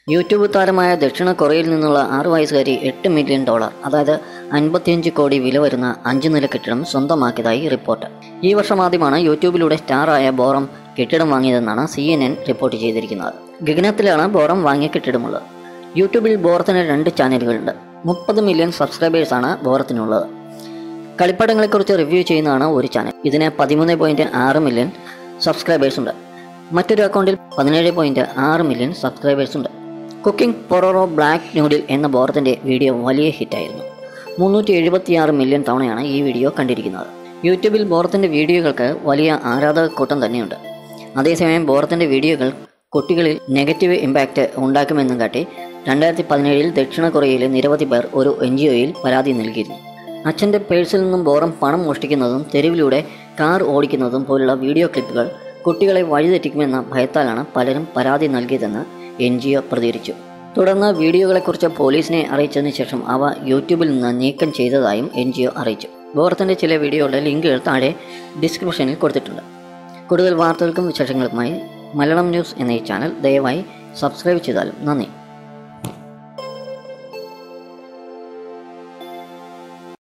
YouTube താരമായ ദക്ഷിണ കൊറിയയിൽ നിന്നുള്ള ആറ് വയസ്സുകാരി എട്ട് മില്യൺ ഡോളർ അതായത് അൻപത്തിയഞ്ച് കോടി വില വരുന്ന അഞ്ച് നില കെട്ടിടം സ്വന്തമാക്കിയതായി റിപ്പോർട്ട് ഈ വർഷം ആദ്യമാണ് യൂട്യൂബിലൂടെ സ്റ്റാറായ ബോറം കെട്ടിടം വാങ്ങിയതെന്നാണ് സി എൻ എൻ റിപ്പോർട്ട് ചെയ്തിരിക്കുന്നത് ഗഗനത്തിലാണ് ബോറം വാങ്ങിയ കെട്ടിടമുള്ളത് യൂട്യൂബിൽ ബോറത്തിന് രണ്ട് ചാനലുകളുണ്ട് മുപ്പത് മില്യൺ സബ്സ്ക്രൈബേഴ്സാണ് ബോറത്തിനുള്ളത് കളിപ്പാട്ടങ്ങളെക്കുറിച്ച് റിവ്യൂ ചെയ്യുന്നതാണ് ഒരു ചാനൽ ഇതിന് പതിമൂന്ന് പോയിന്റ് ആറ് മില്യൺ സബ്സ്ക്രൈബേഴ്സ് ഉണ്ട് മറ്റൊരു അക്കൗണ്ടിൽ പതിനേഴ് പോയിന്റ് ആറ് മില്യൺ സബ്സ്ക്രൈബേഴ്സ് ഉണ്ട് കുക്കിംഗ് പൊറോറോ ബ്ലാക്ക് ന്യൂഡിൽ എന്ന ബോറത്തിൻ്റെ വീഡിയോ വലിയ ഹിറ്റായിരുന്നു മുന്നൂറ്റി എഴുപത്തിയാറ് മില്യൺ തവണയാണ് ഈ വീഡിയോ കണ്ടിരിക്കുന്നത് യൂട്യൂബിൽ ബോറത്തിൻ്റെ വീഡിയോകൾക്ക് വലിയ ആരാധക കൂട്ടം തന്നെയുണ്ട് അതേസമയം ബോറത്തിൻ്റെ വീഡിയോകൾ കുട്ടികളിൽ നെഗറ്റീവ് ഇമ്പാക്റ്റ് ഉണ്ടാക്കുമെന്നും കാട്ടി രണ്ടായിരത്തി പതിനേഴിൽ ദക്ഷിണ കൊറിയയിലെ നിരവധി പേർ ഒരു എൻ ജി ഒയിൽ പരാതി നൽകിയിരുന്നു അച്ഛൻ്റെ പേഴ്സിൽ നിന്നും ബോറം പണം മോഷ്ടിക്കുന്നതും തെരുവിലൂടെ കാർ ഓടിക്കുന്നതും പോലുള്ള വീഡിയോ ക്ലിപ്പുകൾ കുട്ടികളെ വഴിതെറ്റിക്കുമെന്ന ഭയത്താലാണ് പലരും പരാതി നൽകിയതെന്ന് എൻ ജി ഒ പ്രതികരിച്ചു തുടർന്ന് വീഡിയോകളെക്കുറിച്ച് പോലീസിനെ അറിയിച്ചതിന് ശേഷം അവ യൂട്യൂബിൽ നിന്ന് നീക്കം ചെയ്തതായും എൻ ജി ഒ അറിയിച്ചു ബോറത്തിൻ്റെ ചില വീഡിയോകളുടെ ലിങ്കുകൾ താഴെ ഡിസ്ക്രിപ്ഷനിൽ കൊടുത്തിട്ടുണ്ട് കൂടുതൽ വാർത്തകൾക്കും വിശേഷങ്ങൾക്കുമായി മലയാളം ന്യൂസ് എന്ന ഈ ചാനൽ ദയവായി സബ്സ്ക്രൈബ് ചെയ്താലും നന്ദി